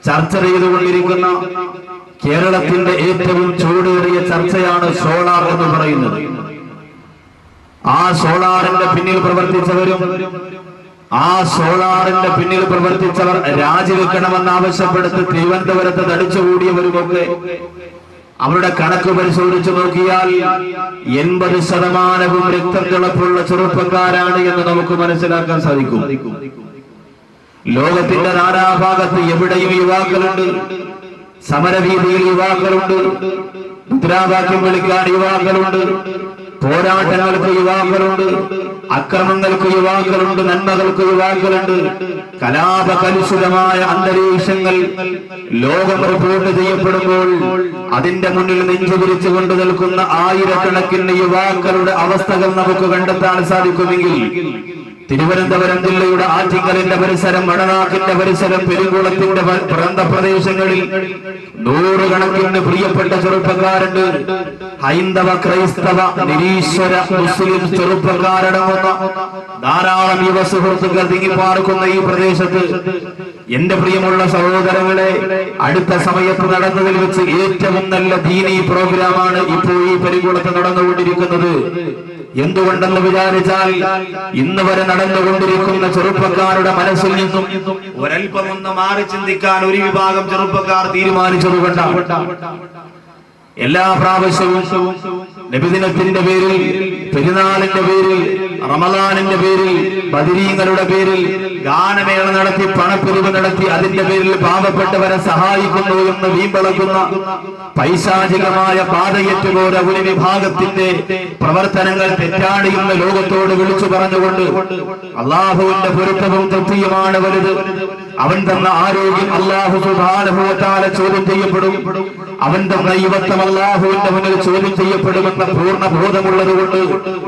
ചർച്ച ചെയ്തുകൊണ്ടിരിക്കുന്ന കേരളത്തിന്റെ ഏറ്റവും ചൂടേറിയ ചർച്ചയാണ് സോളാർ എന്ന് പറയുന്നത് ആ സോളാറിന്റെ പിന്നിൽ പ്രവർത്തിച്ചവരും ആ സോളാറിന്റെ പിന്നിൽ പ്രവർത്തിച്ചവർ രാജിവെക്കണമെന്ന് ആവശ്യപ്പെടുത്തി തിരുവനന്തപുരത്ത് തടിച്ചുകൂടിയവരുമൊക്കെ അവരുടെ കണക്ക് പരിശോധിച്ചു നോക്കിയാൽ എൺപത് ശതമാനവും രക്തം തിളപ്പുള്ള ചെറുപ്പക്കാരാണ് എന്ന് നമുക്ക് മനസ്സിലാക്കാൻ സാധിക്കും ലോകത്തിന്റെ നാനാഭാഗത്ത് എവിടെയും യുവാക്കളുണ്ട് സമരവീതിയിൽ യുവാക്കളുണ്ട് മുദ്രാവാക്യം വിളിക്കാൻ യുവാക്കളുണ്ട് പോരാട്ടങ്ങൾക്ക് യുവാക്കളുണ്ട് അക്രമങ്ങൾക്ക് യുവാക്കളുണ്ട് നന്മകൾക്ക് യുവാക്കളുണ്ട് കലാപ കലുഷിതമായ അന്തരീക്ഷങ്ങൾ ലോകം റിപ്പോർട്ട് ചെയ്യപ്പെടുമ്പോൾ അതിന്റെ മുന്നിൽ നെഞ്ചു പിരിച്ചു കൊണ്ടു നിൽക്കുന്ന ആയിരക്കണക്കിന് യുവാക്കളുടെ അവസ്ഥകൾ നമുക്ക് കണ്ടെത്താൻ സാധിക്കുമെങ്കിൽ തിരുവനന്തപുരം ജില്ലയുടെ ആറ്റിങ്ങലിന്റെ പരിസരം വടനാക്കിന്റെ പരിസരം പെരുങ്കുളത്തിന്റെ പ- പ്രാന്ത പ്രദേശങ്ങളിൽ നൂറുകണക്കിന് പ്രിയപ്പെട്ട ചെറുപ്പക്കാരുണ്ട് ഹൈന്ദവ ക്രൈസ്തവ നിരീശ്വര മുസ്ലിം ചെറുപ്പക്കാരടങ്ങുന്ന ധാരാളം യുവ സുഹൃത്തുക്കൾ തിങ്ങിപ്പാർക്കുന്ന ഈ പ്രദേശത്ത് എന്റെ പ്രിയമുള്ള സഹോദരങ്ങളെ അടുത്ത സമയത്ത് നടന്നതിൽ വെച്ച് ഏറ്റവും നല്ല ദീനീ പ്രോഗ്രാമാണ് ഇപ്പോൾ ഈ പെരുങ്കുളത്ത് നടന്നുകൊണ്ടിരിക്കുന്നത് എന്തുകൊണ്ടെന്ന് വിചാരിച്ചാൽ ഇന്ന് വരെ നടന്നുകൊണ്ടിരിക്കുന്ന ചെറുപ്പക്കാരുടെ മനസ്സിൽ നിന്നും ഒരൽപ്പം ഒന്ന് മാറി ചിന്തിക്കാൻ ഒരു വിഭാഗം ചെറുപ്പക്കാർ തീരുമാനിച്ചതുകൊണ്ടാണ് എല്ലാ പ്രാവശ്യവും നബിദിനത്തിന്റെ പേരിൽ പെരുന്നാളിന്റെ പേരിൽ റമദാനിന്റെ പേരിൽ ബദിരീങ്ങളുടെ പേരിൽ ഗാനമേള നടത്തി പണപ്പിരിവ് നടത്തി അതിന്റെ പേരിൽ പാവപ്പെട്ടവരെ സഹായിക്കുന്നു എന്ന് വീമ്പളക്കുന്ന പൈശാചികമായ പാതയേറ്റുപോലെ ഒരു വിഭാഗത്തിന്റെ പ്രവർത്തനങ്ങൾ തെറ്റാണ് എന്ന് ലോകത്തോട് വിളിച്ചു പറഞ്ഞുകൊണ്ട് അള്ളാഹുവിന്റെ പൊരുത്തവും തൃപ്തിയുമാണ് വലുത് അവൻ തന്ന ആരോഗ്യം അള്ളാഹു സുധാനുഭവത്താല ചോദ്യം ചെയ്യപ്പെടും അവൻ തന്ന യുവത്വം അള്ളാഹുവിന്റെ മുന്നിൽ ചോദ്യം ചെയ്യപ്പെടുമെന്ന പൂർണ്ണ ബോധമുള്ളത് കൊണ്ട്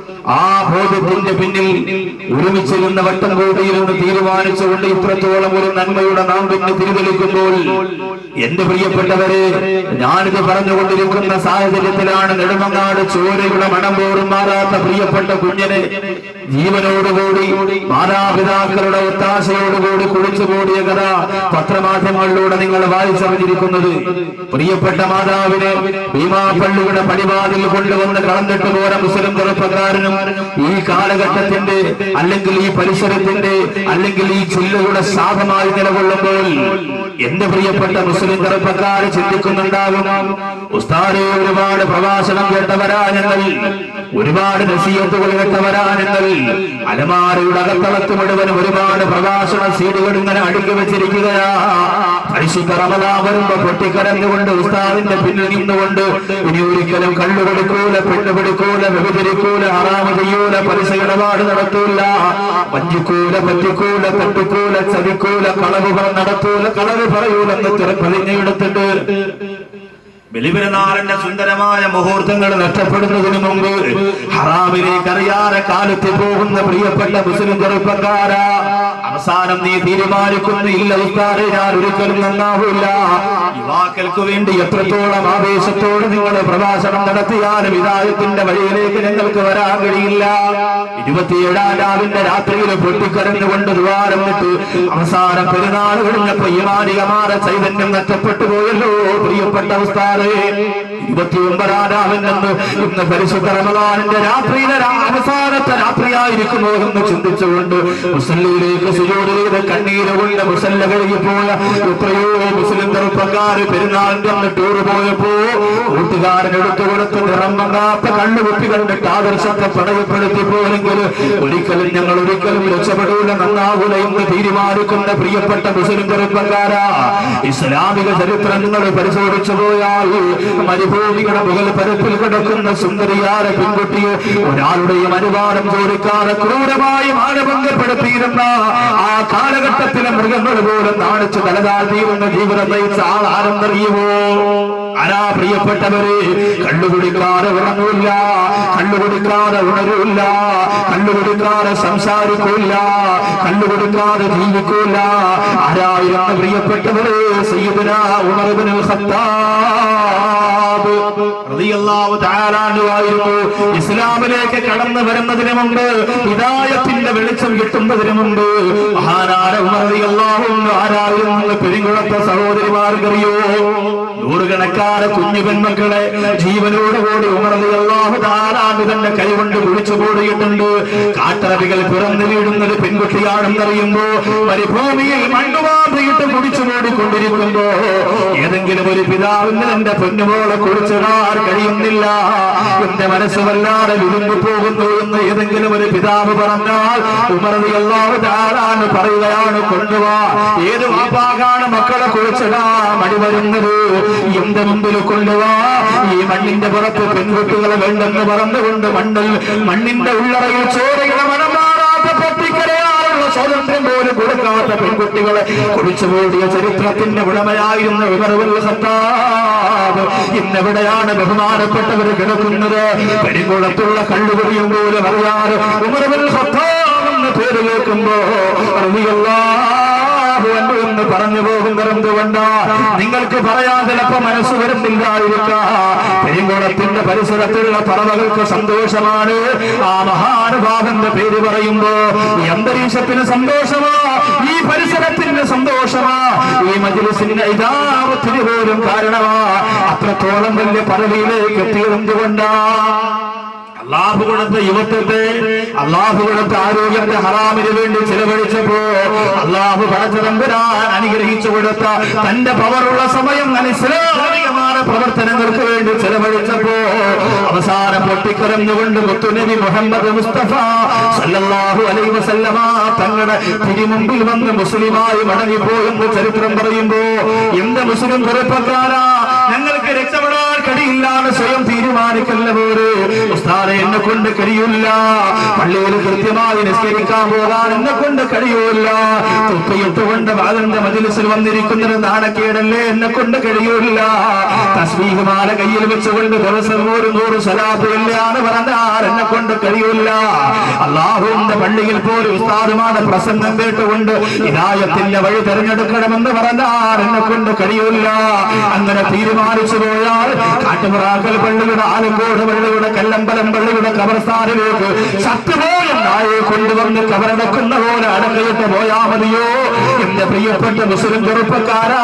ആ ബോധത്തിന്റെ പിന്നിൽ ഒരുമിച്ചിരുന്ന വട്ടം കൂടിയിരുന്ന് തീരുമാനിച്ചുകൊണ്ട് ഇത്രത്തോളം ഒരു നന്മയുടെ നാമ്പിന് തിരിതെളിക്കുമ്പോൾ എന്റെ പ്രിയപ്പെട്ടവരെ ഞാനിത് പറഞ്ഞുകൊണ്ടിരിക്കുന്ന സാഹചര്യത്തിലാണ് നെടുമങ്ങാട് ചോരയുടെ മണം പോറും മാറാത്ത പ്രിയപ്പെട്ട കുഞ്ഞിനെ ജീവനോടുകൂടി മാതാപിതാക്കളുടെ ഒത്താശയോടുകൂടി കുളിച്ചുകൂടിയ കഥ പത്രമാധ്യമങ്ങളിലൂടെ നിങ്ങൾ വായിച്ചറിഞ്ഞിരിക്കുന്നത് പ്രിയപ്പെട്ട മാതാവിനെ ഭീമാപ്പള്ളിയുടെ പടിവാതിൽ കൊണ്ടുവന്ന് കളന്നിട്ട് പോര മുസ്ലിം ചെറുപ്പക്കാരനും ഈ കാലഘട്ടത്തിന്റെ അല്ലെങ്കിൽ ഈ പരിസരത്തിന്റെ അല്ലെങ്കിൽ ഈ ജില്ലയുടെ ശാപമായി നിലകൊള്ളുമ്പോൾ എന്റെ പ്രിയപ്പെട്ട മുസ്ലിം ചെറുപ്പക്കാര് ചിന്തിക്കുന്നുണ്ടാകും ഉസ്താദെ ഒരുപാട് പ്രഭാഷണം കേട്ടവരാ ഞങ്ങൾ ഒരുപാട് നസീയത്തുകൾ കേട്ടവരാ ഞങ്ങൾ അലമാരയുടെ അകത്തളത്ത് മുഴുവൻ ഒരുപാട് പ്രഭാഷണ സീഡുകൾ ഇങ്ങനെ അടുക്കി വെച്ചിരിക്കുകയാ പരിശുദ്ധ റമദാ വരുമ്പോ പൊട്ടിക്കരഞ്ഞുകൊണ്ട് ഉസ്താദിന്റെ പിന്നിൽ നിന്നുകൊണ്ട് ഇനി ഒരിക്കലും കള്ളു കൊടുക്കൂല പെണ്ണ് പിടിക്കൂല വ്യഭിചരിക്കൂല ആറാമ ചെയ്യൂല പലിശ ഇടപാട് നടത്തൂല വഞ്ചിക്കൂല പറ്റിക്കൂല തട്ടിക്കൂല ചതിക്കൂല കളവുകൾ നടത്തൂല കളവ് പറയൂലെന്ന് തിരപ്പതിഞ്ഞെടുത്തിട്ട് ബലിപെരുന്നാളിന്റെ സുന്ദരമായ മുഹൂർത്തങ്ങൾ നഷ്ടപ്പെടുന്നതിന് മുമ്പ് ഹറാമിലേക്ക് അറിയാതെ കാലത്ത് പോകുന്ന പ്രിയപ്പെട്ട മുസ്ലിം ചെറുപ്പക്കാരാ അവസാനം നീ തീരുമാനിക്കുന്നു ഇല്ല ഉസ്താദെ ഞാൻ ഒരിക്കലും നന്നാവില്ല യുവാക്കൾക്ക് വേണ്ടി എത്രത്തോളം ആവേശത്തോട് നിങ്ങൾ പ്രഭാഷണം നടത്തിയാലും വിദായത്തിന്റെ വഴിയിലേക്ക് ഞങ്ങൾക്ക് വരാൻ കഴിയില്ല ഇരുപത്തിയേഴാം രാവിന്റെ രാത്രിയിൽ പൊട്ടിക്കരഞ്ഞുകൊണ്ട് ദ്വാരം വിട്ട് അവസാനം പെരുന്നാൾ കഴിഞ്ഞപ്പോ ഈമാനികമായ ചൈതന്യം നഷ്ടപ്പെട്ടു പോയല്ലോ പ്രിയപ്പെട്ട ഉസ്താദേ ഇരുപത്തി ഒമ്പതാം രാവിലെന്ന് ഇന്ന് പരിശുദ്ധ റമദാനിന്റെ രാത്രിയിലെ രാ- അവസാനത്തെ രാത്രിയായിരിക്കുമോ എന്ന് ചിന്തിച്ചുകൊണ്ട് മുസല്ലിയിലേക്ക് സുജോട് ചെയ്ത് കണ്ണീര് കൊണ്ട് മുസല്ല കഴുകിപ്പോയ എത്രയോ മുസ്ലിം ചെറുപ്പക്കാര് പെരുന്നാളിന്റെ അന്ന് ടൂർ പോയപ്പോ കൂട്ടുകാരൻ എടുത്തു കൊടുത്ത് നിറം മങ്ങാത്ത കണ്ണുകുപ്പി കണ്ടിട്ട് ആദർശത്തെ പടയപ്പെടുത്തി പോയെങ്കിൽ ഒരിക്കലും ഞങ്ങൾ ഒരിക്കലും രക്ഷപ്പെടൂല നന്നാവൂല എന്ന് തീരുമാനിക്കുന്ന പ്രിയപ്പെട്ട മുസ്ലിം ചെറുപ്പക്കാരാ ഇസ്ലാമിക ചരിത്രം നിങ്ങൾ പരിശോധിച്ചു പോയാൽ മരുഭൂമിയുടെ മുകൾ പരപ്പിൽ കിടക്കുന്ന സുന്ദരിയായ പെൺകുട്ടിയെ ഒരാളുടെയും അനുവാദം ചോദിക്കാതെ ക്രൂരമായി മാനഭംഗപ്പെടുത്തിയിരുന്ന ആ കാലഘട്ടത്തിലെ മൃഗങ്ങൾ പോലും നാണിച്ച് തലതാഴ്ത്തിയിരുന്ന ജീവിതം നയിച്ച ആൾ ആരെന്നറിയുമോ ആരാ പ്രിയപ്പെട്ടവരെ കള്ളുകുടിക്കാതെ ഉറങ്ങൂല്ല കള്ളുകുടിക്കാതെ ഉണരൂല്ല കള്ളുകുടിക്കാതെ സംസാരിക്കൂല കള്ളുകുടിക്കാതെ ജീവിക്കൂല ആരായിരുന്നു പ്രിയപ്പെട്ടവരെ സയ്യിദുന ഉമർ ഇബ്നുൽ ഖത്താബ് റളിയല്ലാഹു തആല അൻഹു ആയിരുന്നു ഇസ്ലാമിലേക്ക് കടന്നു വരുന്നതിന് മുമ്പ് ഹിദായത്തിന്റെ വെളിച്ചം കിട്ടുന്നതിന് മുമ്പ് മഹാനായ ഉമർ റളിയല്ലാഹു അൻഹു ആരായിരുന്നു പെരിങ്കുളത്തെ സഹോദരിമാർക്കറിയോ നൂറുകണക്കാരെ കുഞ്ഞു പെൺമക്കളെ ജീവനോടുകൂടി ഉമർ റളിയല്ലാഹു തആല അൻഹു തന്റെ കൈകൊണ്ട് കുഴിച്ചു കൂടിയിട്ടുണ്ട് കാട്ടറബികൾ പിറന്നു വീഴുന്നത് പെൺകുട്ടിയാണെന്നറിയുമ്പോ മരുഭൂമിയിൽ മണ്ണുമാതിയിട്ട് കുടിച്ചു മൂടിക്കൊണ്ടിരിക്കുമ്പോ ഏതെങ്കിലും ഒരു പിതാവിന് തന്റെ പൊന്നുമോളെ കുറിച്ചിടാൻ കഴിയുന്നില്ല എന്റെ മനസ്സ് വല്ലാതെ വിരുമ്പു പോകുന്നു എന്ന് ഏതെങ്കിലും ഒരു പിതാവ് പറഞ്ഞാൽ ഉമർതി അല്ലാഹു താരാണ് പറയുകയാണ് കൊണ്ടുവാ ഏത് വാപ്പാകാണ് മക്കളെ കുറിച്ചിടാ മടി വരുന്നത് എന്റെ മുമ്പിൽ കൊണ്ടുവാ ഈ മണ്ണിന്റെ പുറത്ത് പെൺകുട്ടികളെ വേണ്ടെന്ന് പറഞ്ഞുകൊണ്ട് മണ്ണിൽ മണ്ണിന്റെ ഉള്ളറയിൽ ചോരയുടെ മണം മാറാത്ത പൊട്ടിക്കരയാറുള്ള സ്വാതന്ത്ര്യം പോലും കൊടുക്കാത്ത പെൺകുട്ടികളെ കുടിച്ചുകൂടിയ ചരിത്രത്തിന്റെ ഉടമയായിരുന്ന വിമർവൽ സത്താബ് ഇന്നെവിടെയാണ് ബഹുമാനപ്പെട്ടവർ കിടക്കുന്നത് പെരുകുളത്തുള്ള കള്ളുകുടിയും പോലും അറിയാറ് ഉമർവൽ സത്താബ് എന്ന പേര് കേൾക്കുമ്പോ റളിയല്ലാഹു അൻഹു എന്ന് പറഞ്ഞു പോകുന്നത് എന്തുകൊണ്ടാ നിങ്ങൾക്ക് പറയാൻ ചിലപ്പോ മനസ്സ് വരുന്നില്ലായിരിക്കാം പെരുങ്കുളത്തിന്റെ പരിസരത്തുള്ള പറവകൾക്ക് സന്തോഷമാണ് ആ മഹാനുഭാവന്റെ പേര് പറയുമ്പോ ഈ അന്തരീക്ഷത്തിന് സന്തോഷമാ ഈ പരിസരത്തിന്റെ സന്തോഷമാ ഈ മജിലിസിന്റെ ഇതാവത്തിന് പോലും കാരണമാ അത്രത്തോളം വലിയ പദവിയിലേക്ക് എത്തിയതെന്തുകൊണ്ടാ അള്ളാഹു കൊടുത്ത യുവത്വത്തെ അള്ളാഹു കൊടുത്ത ആരോഗ്യത്തെ ഹറാമിന് വേണ്ടി ചെലവഴിച്ചപ്പോ അള്ളാഹു പടച്ചതമ്പുരാൻ അനുഗ്രഹിച്ചു കൊടുത്ത തന്റെ പവറുള്ള സമയം അനിസ്ലാമികമായ പ്രവർത്തനങ്ങൾക്ക് വേണ്ടി ചെലവഴിച്ചപ്പോ അവസാനം പൊട്ടിക്കരഞ്ഞുകൊണ്ട് മുത്തുനബി മുഹമ്മദ് മുസ്തഫ സല്ലല്ലാഹു അലൈഹി വസല്ലമ തങ്ങളുടെ തിരുമുമ്പിൽ വന്ന് മുസ്ലിമായി മടങ്ങിപ്പോയെന്ന് ചരിത്രം പറയുമ്പോ എന്ത് മുസ്ലിം ചെറുപ്പക്കാരാ ഞങ്ങൾക്ക് രക്ഷപ്പെടാൻ കഴിയില്ലാന്ന് സ്വയം തീരുമാനിക്കല്ല പോര് ഉസ്താദെ എന്നെ കൊണ്ട് കഴിയില്ല പള്ളിയിൽ കൃത്യമായി നിസ്കരിക്കാൻ പോകാൻ എന്നെ കൊണ്ട് കഴിയൂല തുപ്പയിട്ടുകൊണ്ട് വാദന്റെ മജിലിസിൽ വന്നിരിക്കുന്നത് നാണക്കേടല്ലേ എന്നെ കൊണ്ട് കഴിയൂല തസ്മീഹുമാല കയ്യിൽ വെച്ചുകൊണ്ട് ദിവസം ഒരു നൂറ് സലാത്ത് ഇല്ലാന്ന് പറഞ്ഞാൽ എന്നെ കൊണ്ട് കഴിയൂല അള്ളാഹുവിന്റെ പള്ളിയിൽ പോലും ഉസ്താദുമാരുടെ പ്രസംഗം കേട്ടുകൊണ്ട് ഹിദായത്തിന്റെ വഴി തെരഞ്ഞെടുക്കണമെന്ന് പറഞ്ഞാൽ എന്നെ കൊണ്ട് കഴിയൂല അങ്ങനെ തീരുമാനിച്ചു പോയാൽ കാട്ടുപുറാക്കൽ പള്ളിയുടെ ആലങ്കോട് പള്ളിയുടെ കല്ലമ്പലം പള്ളിയുടെ കബർസ്ഥാനിലേക്ക് ശക്തിപോയ നായെ കൊണ്ടുവന്ന് കബറടക്കുന്ന പോലെ അടക്കയിട്ട് പോയാ മതിയോ എന്റെ പ്രിയപ്പെട്ട മുസ്ലിം ചെറുപ്പക്കാരാ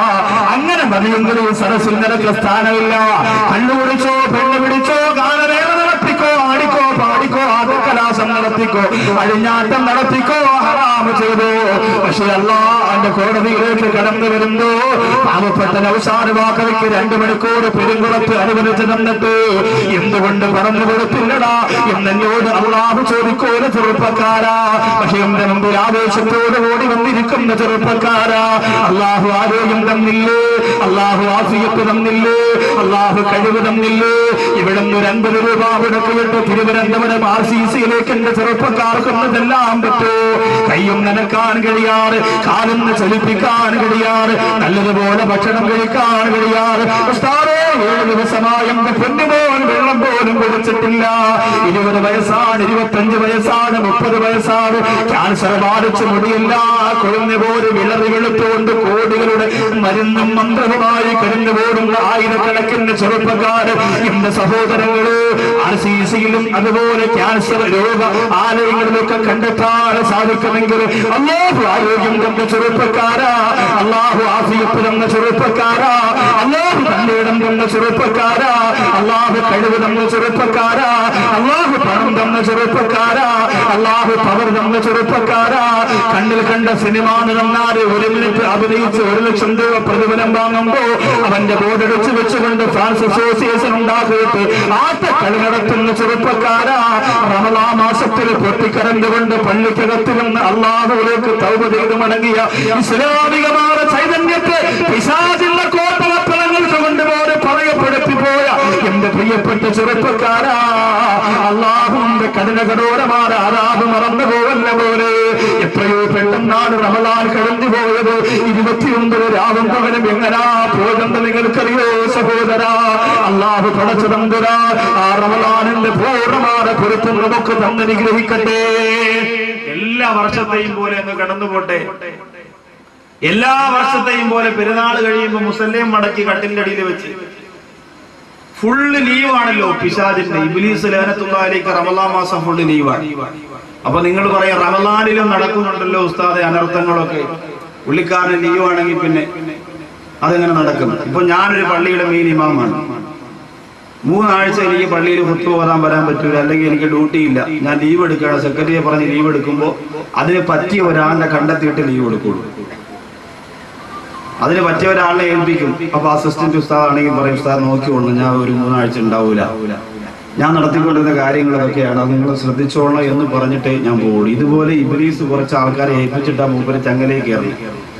അങ്ങനെ മതിയെങ്കിൽ ഈ സരസിൽ നിനക്ക് സ്ഥാനമില്ല കണ്ണു പിടിച്ചോ പെണ്ണ് പിടിച്ചോ ഗാനമേള നടത്തിക്കോ ആടിക്കോ പാടിക്കോ ആദക്കലാസം നടത്തിക്കോ അഴിഞ്ഞാട്ടം നടത്തിക്കോ ഹറാമ് ചെയ്തോ പക്ഷെ അള്ളാന്റെ കോടതിയിലേക്ക് കടന്നു വരുമ്പോ പാവപ്പെട്ട നൗസാറ് വാക്കവയ്ക്ക് രണ്ടു മണിക്കൂർ പെരുങ്കുളത്ത് അനുവദിച്ചു തന്നിട്ട് എന്തുകൊണ്ട് പറഞ്ഞു കൊടുത്തില്ലടാ എന്നോട് അള്ളാഹു ചോദിക്കോല ചെറുപ്പക്കാരാ പക്ഷെ എന്റെ മുമ്പിൽ ആവേശത്തോട് ഓടി വന്നിരിക്കുന്ന ചെറുപ്പക്കാരാ അള്ളാഹു ആരോഗ്യം തന്നില്ലേ അള്ളാഹു ആഫിയത്ത് തന്നില്ലേ അള്ളാഹു കഴിവ് തന്നില്ലേ ഇവിടെ നിന്ന് ഒരു അൻപത് രൂപ മുടക്കിയിട്ട് തിരുവനന്തപുരം ആർ സി സിയിലേക്ക് എന്റെ ചെറുപ്പക്കാർക്കൊന്ന് ചെല്ലാൻ പറ്റൂ കയ്യും നനക്കാൻ കഴിയാറ് കാലൊന്ന് ചലിപ്പിക്കാൻ കഴിയാറ് നല്ലതുപോലെ ഭക്ഷണം കഴിക്കാൻ കഴിയാറ് ഉസ്താദേ, ഏഴ് ദിവസമായി എന്റെ പൊന്നുപോൻ വെള്ളം പോലും കുടിച്ചിട്ടില്ല ഇരുപത് വയസ്സാണ് ഇരുപത്തഞ്ച് വയസ്സാണ് മുപ്പത് വയസ്സാണ് ക്യാൻസർ ബാധിച്ച് മുടിയില്ല കൊഴുന്ന പോലെ വിളറി വെളുത്തുകൊണ്ട് കോടികളുടെ മരുന്നും മന്ത്രവുമായി കഴിഞ്ഞു പോടുന്ന ആയിരക്കണക്കിന് ചെറുപ്പക്കാര് എന്റെ സഹോദരങ്ങള് ആർ സി സിയിലും അതുപോലെ ക്യാൻസർ രോഗ ആലയങ്ങളിലൊക്കെ കണ്ടെത്താൻ സാധിക്കുമെങ്കിൽ അള്ളാഹു ആരോഗ്യം തന്ന ചെറുപ്പക്കാരാ അള്ളാഹു ആഫിയത്ത് തന്ന ചെറുപ്പക്കാരാ അള്ളാഹു തന്നിടം തന്ന ചെറുപ്പക്കാരാ അള്ളാഹു കഴിവ് തന്ന ചെറുപ്പക്കാരാ അള്ളാഹു പണം തന്ന ചെറുപ്പക്കാരാ അള്ളാഹു പവർ തന്ന ചെറുപ്പക്കാരാ കണ്ണിൽ കണ്ട സിനിമ നടന്നാല് ഒരു മിനിറ്റ് അഭിനയിച്ച് ഒരു ലക്ഷം രൂപ പ്രതിഫലം വാങ്ങുമ്പോ അവന്റെ ബോർഡടിച്ച് വെച്ചുകൊണ്ട് ഫാൻസ് അസോസിയേഷൻ ഉണ്ടാക്കിയിട്ട് ആട്ടക്കളി നടത്തുന്ന ചെറുപ്പക്കാരാ റമലാ മാസത്തിൽ പൊട്ടിക്കരണ്ടുകൊണ്ട് പള്ളിക്കകത്ത് നിന്ന് അള്ളാഹുവിലേക്ക് തൗബ ചെയ്ത് മടങ്ങിയ ഇസ്ലാമികമായ ചൈതന്യത്തെ പിശാചിന്റെ കോട്ടവത്തലങ്ങൾക്ക് കൊണ്ടുപോലെ പറയപ്പെടുത്തി പോയ എന്റെ പ്രിയപ്പെട്ട ചെറുപ്പക്കാരാ അള്ളാഹുന്റെ കഠിന കഠോരമായ ആരാധ മറന്നു പോവല്ല പോലെ എത്രയോ പെട്ടെന്നാണ് റമലാൻ കഴിഞ്ഞു പോയത് ഇരുപത്തിയൊമ്പത് രാവും പകരം എങ്ങനാ പോകെന്ന് നിങ്ങൾക്കറിയോ സഹോദര അള്ളാഹു പടച്ചു തമ്പുരാ ആ റമലാനിന്റെ പൂർണ്ണമായ പൊരുത്തം നമുക്ക് തന്നനുഗ്രഹിക്കട്ടെ എല്ലാ വർഷത്തെയും പോലെ അങ്ങ് കടന്നു പോട്ടെ എല്ലാ വർഷത്തെയും പോലെ പെരുന്നാൾ കഴിയുമ്പോൾ മുസല്ലേം മടക്കി കട്ടിന്റെ അടിയിൽ വെച്ച് ഫുള്ള് ലീവാണല്ലോ പിശാജിന്റെ ഇബിലീസ് ലേനത്തുള്ളതിലേക്ക് റമലാൻ മാസം ഫുള്ള് ലീവാണ് അപ്പൊ നിങ്ങൾ പറയാം റമലാനിലും നടക്കുന്നുണ്ടല്ലോ ഉസ്താദെ അനർത്ഥങ്ങളൊക്കെ പുള്ളിക്കാരന് ലീവാണെങ്കിൽ പിന്നെ അതെങ്ങനെ നടക്കും ഇപ്പൊ ഞാനൊരു പള്ളിയുടെ മെയിൻ ഇമാമാണ് മൂന്നാഴ്ച എനിക്ക് പള്ളിയിൽ കുത്തു പോകാൻ വരാൻ പറ്റൂല അല്ലെങ്കിൽ എനിക്ക് ഡ്യൂട്ടി ഇല്ല ഞാൻ ലീവ് എടുക്കുകയാണ് സെക്രട്ടറിയെ പറഞ്ഞ് ലീവ് എടുക്കുമ്പോൾ അതിന് പറ്റിയ ഒരാളിനെ കണ്ടെത്തിയിട്ട് ലീവ് എടുക്കുള്ളൂ അതിന് പറ്റിയ ഒരാളിനെ ഏൽപ്പിക്കും അപ്പൊ അസിസ്റ്റന്റ് ഉസ്താദ് ആണെങ്കിൽ പറയും ഉസ്താദ് നോക്കിക്കോളൂ ഞാൻ ഒരു മൂന്നാഴ്ച ഉണ്ടാവൂല ഞാൻ നടത്തിക്കൊണ്ടിരുന്ന കാര്യങ്ങളൊക്കെയാണ് അത് നിങ്ങൾ ശ്രദ്ധിച്ചോളണം എന്ന് പറഞ്ഞിട്ട് ഞാൻ പോകുള്ളൂ ഇതുപോലെ ഇബലീസ് കുറച്ച് ആൾക്കാരെ ഏൽപ്പിച്ചിട്ടാ മൂപ്പര് ചങ്ങലയിൽ കയറി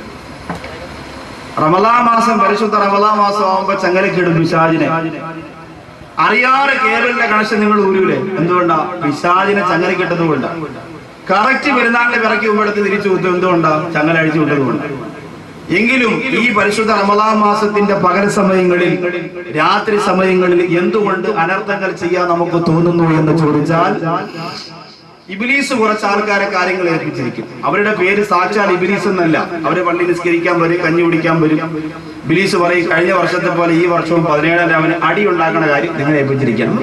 റമലാ മാസം പരിശുദ്ധ റമലാ മാസം ആവുമ്പോ ചങ്ങലക്കിടും പിശാജിനെ അറിയാതെ കേബിളിന്റെ കണക്ഷൻ നിങ്ങൾ ഊരൂലേ എന്തുകൊണ്ടാ പിശാജിനെ ചങ്ങല കിട്ടുന്നതുകൊണ്ടാ കറക്റ്റ് പെരുന്നാളിന്റെ പിറക്കി മുമ്പെടുത്ത് തിരിച്ചു കൊടുത്തു എന്തുകൊണ്ടാ ചങ്ങല അഴിച്ചു വിട്ടതുകൊണ്ട് എങ്കിലും ഈ പരിശുദ്ധ റമലാൻ മാസത്തിന്റെ പകൽ സമയങ്ങളിൽ രാത്രി സമയങ്ങളിൽ എന്തുകൊണ്ട് അനർത്ഥങ്ങൾ ചെയ്യാൻ നമുക്ക് തോന്നുന്നു എന്ന് ചോദിച്ചാൽ ഇബിലീസ് കുറച്ച് ആൾക്കാരെ കാര്യങ്ങൾ ഏൽപ്പിച്ചിരിക്കും അവരുടെ പേര് സാക്ഷാൽ ഇബിലീസ് എന്നല്ല അവര് പള്ളി നിസ്കരിക്കാൻ വരും കഞ്ഞി കുടിക്കാൻ വരും ബിലീസ് പറയും കഴിഞ്ഞ വർഷത്തെ പോലെ ഈ വർഷവും പതിനേഴാം രാവിലെ അടി ഉണ്ടാക്കുന്ന കാര്യം നിങ്ങൾ ഏൽപ്പിച്ചിരിക്കണം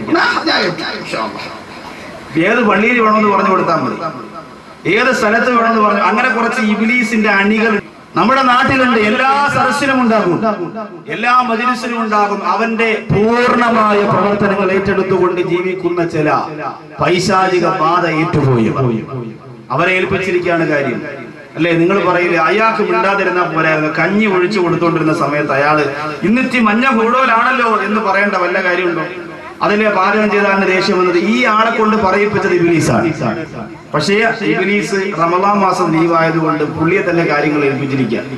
ഏത് പള്ളിയിൽ വേണമെന്ന് പറഞ്ഞു കൊടുത്താൽ മതി ഏത് സ്ഥലത്ത് വേണമെന്ന് പറഞ്ഞു അങ്ങനെ കുറച്ച് ഇബിലീസിന്റെ അണികൾ നമ്മുടെ നാട്ടിലുണ്ട് എല്ലാ സദസ്സിനും ഉണ്ടാകും എല്ലാ മജിലിസിനും ഉണ്ടാകും അവന്റെ പൂർണ്ണമായ പ്രവർത്തനങ്ങൾ ഏറ്റെടുത്തുകൊണ്ട് ജീവിക്കുന്ന ചില പൈശാചിക ബാധ ഏറ്റുപോയി അവരെ ഏൽപ്പിച്ചിരിക്കുകയാണ് കാര്യം അല്ലേ നിങ്ങൾ പറയില്ലേ അയാൾക്ക് മിണ്ടാതിരുന്ന പോരായിരുന്നു കഞ്ഞി ഒഴിച്ചു കൊടുത്തോണ്ടിരുന്ന സമയത്ത് അയാള് ഇന്നിത്തി മഞ്ഞ കൂടുതലാണല്ലോ എന്ന് പറയേണ്ട വല്ല കാര്യമുണ്ടോ അതിലെ പാചകം ചെയ്താണ് ദേഷ്യം വന്നത് ഈ ആളെ കൊണ്ട് പറയിപ്പിച്ചത് ഇബിലീസാണ് പക്ഷേ ഇബിലീസ് റമദാൻ മാസം ലീവായതുകൊണ്ട് പുള്ളിയെ തന്നെ കാര്യങ്ങൾ ഏൽപ്പിച്ചിരിക്കുക